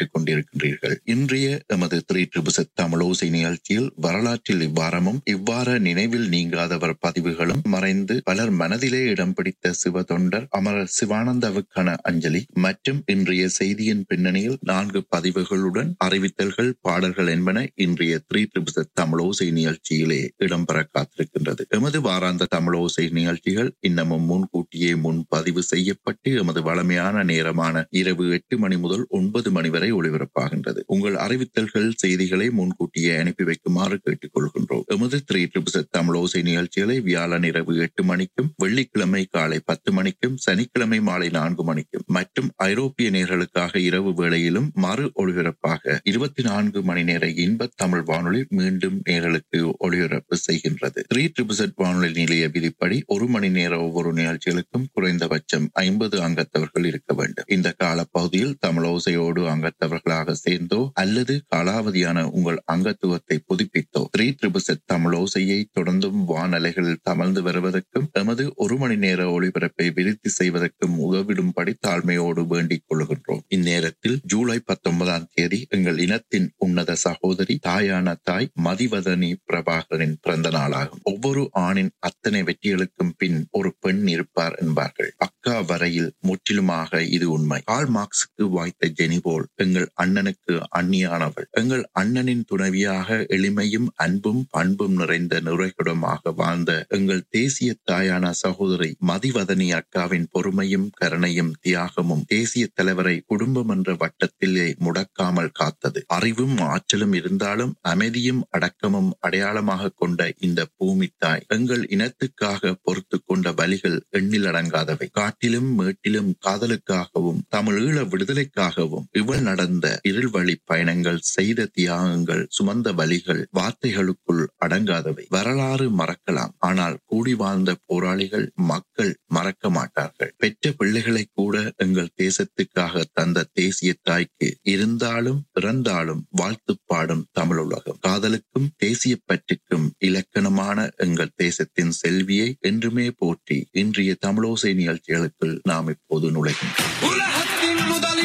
கேட்டுக் கொண்டிருக்கின்றீர்கள் இன்றைய எமது த்ரீ ட்ரிபிசத் தமிழோசை நிகழ்ச்சியில் வரலாற்றில் இவ்வாரமும் இவ்வாற நினைவில் நீங்காதவர் பதிவுகளும் மறைந்து பலர் மனதிலே இடம் பிடித்த சிவதொண்டர் அமரர் சிவானந்தாவுக்கான அஞ்சலி மற்றும் இன்றைய செய்தியின் பின்னணியில் நான்கு பதிவுகளுடன் அறிவித்தல்கள் பாடல்கள் என்பன இன்றைய த்ரீ ட்ரிபிசத் தமிழோசை நிகழ்ச்சியிலே இடம்பெற காத்திருக்கின்றது எமது வாராந்த தமிழோசை நிகழ்ச்சிகள் இன்னமும் முன்கூட்டியே முன் பதிவு செய்யப்பட்டு எமது வளமையான நேரமான இரவு எட்டு மணி முதல் ஒன்பது மணி வரை ஒளிபரப்பாகின்றது உங்கள் அறிவித்தல்கள் செய்திகளை முன்கூட்டியே அனுப்பி வைக்குமாறு கேட்டுக் கொள்கின்றோம் எமது த்ரீ ட்ரிபிள் தமிழோசை நிகழ்ச்சிகளை வியாழன் இரவு எட்டு மணிக்கும் வெள்ளிக்கிழமை காலை பத்து மணிக்கும் சனிக்கிழமை மாலை நான்கு மணிக்கும் மற்றும் ஐரோப்பிய நேர்களுக்காக இரவு வேளையிலும் மறு ஒளிபரப்பாக இருபத்தி நான்கு மணி நேர இன்ப தமிழ் வானொலி மீண்டும் நேர்களுக்கு ஒளிபரப்பு செய்கின்றது த்ரீ ட்ரிபிள் வானொலி நிலைய விதிப்படி ஒரு மணி நேர ஒவ்வொரு நிகழ்ச்சிகளுக்கும் குறைந்தபட்சம் ஐம்பது அங்கத்தவர்கள் இருக்க வேண்டும் இந்த காலப்பகுதியில் தமிழோசையோடு அங்கத்தவர்களாக சேர்ந்தோ அல்லது காலாவதியான உங்கள் அங்கத்துவத்தை புதுப்பித்தோ த்ரீ ட்ரிபிள் தமிழோசையை தொடர்ந்தும் வானலைகளில் தமர்ந்து வருவதற்கும் எமது ஒரு மணி நேர ஒளிபரப்பை விருத்தி செய்வதற்கும் உதவிடும்படி தாழ்மையோடு வேண்டிக் கொள்கின்றோம் இந்நேரத்தில் ஜூலை பத்தொன்பதாம் தேதி எங்கள் இனத்தின் உன்னத சகோதரி தாயான தாய் மதிவதனி பிரபாகரின் பிறந்த நாளாகும் ஒவ்வொரு ஆணின் அத்தனை வெற்றிகளுக்கும் பின் ஒரு பெண் இருப்பார் என்பார்கள் அக்கா வரையில் முற்றிலுமாக இது உண்மை கால் மார்க்ஸுக்கு வாய்த்த ஜெனிபோல் எங்கள் அண்ணனுக்கு அந்நியானவள் எங்கள் அண்ணனின் துணைவியாக எளிமையும் அன்பும் பண்பும் நிறைந்த நிறைகுடமாக வாழ்ந்த எங்கள் தேசிய தாயான சகோதரி மதிவதனி அக்காவின் பொறுமையும் கருணையும் தியாகமும் தேசிய தலைவரை குடும்பம் என்ற வட்டத்திலே முடக்காமல் காத்தது அறிவும் ஆற்றலும் இருந்தாலும் அமைதியும் அடக்கமும் அடையாளமாக கொண்ட இந்த பூமி தாய் எங்கள் இனத்துக்காக பொறுத்து கொண்ட வழிகள் எண்ணில் அடங்காதவை காட்டிலும் மேட்டிலும் காதலுக்காகவும் தமிழீழ விடுதலைக்காகவும் இவள் நடந்த இருள்வழி பயணங்கள் செய்த தியாகங்கள் சுமந்த வழிகள் வார்த்தைகளுக்குள் அடங்காதவை வரலாறு மறக்கலாம் ஆனால் கூடி வாழ்ந்த போராளிகள் மக்கள் மறக்க மாட்டார்கள் பெற்ற பிள்ளைகளை கூட எங்கள் தேசத்துக்காக தந்த தேசிய தாய்க்கு இருந்தாலும் இறந்தாலும் வாழ்த்து பாடும் தமிழுலகம் காதலுக்கும் தேசிய பற்றுக்கும் இலக்கணமான எங்கள் தேசத்தின் செல்வியை என்றுமே போற்றி இன்றைய தமிழோசை நிகழ்ச்சிகளுக்குள் நாம் இப்போது நுழைகின்றோம் உலகத்தின் முதல்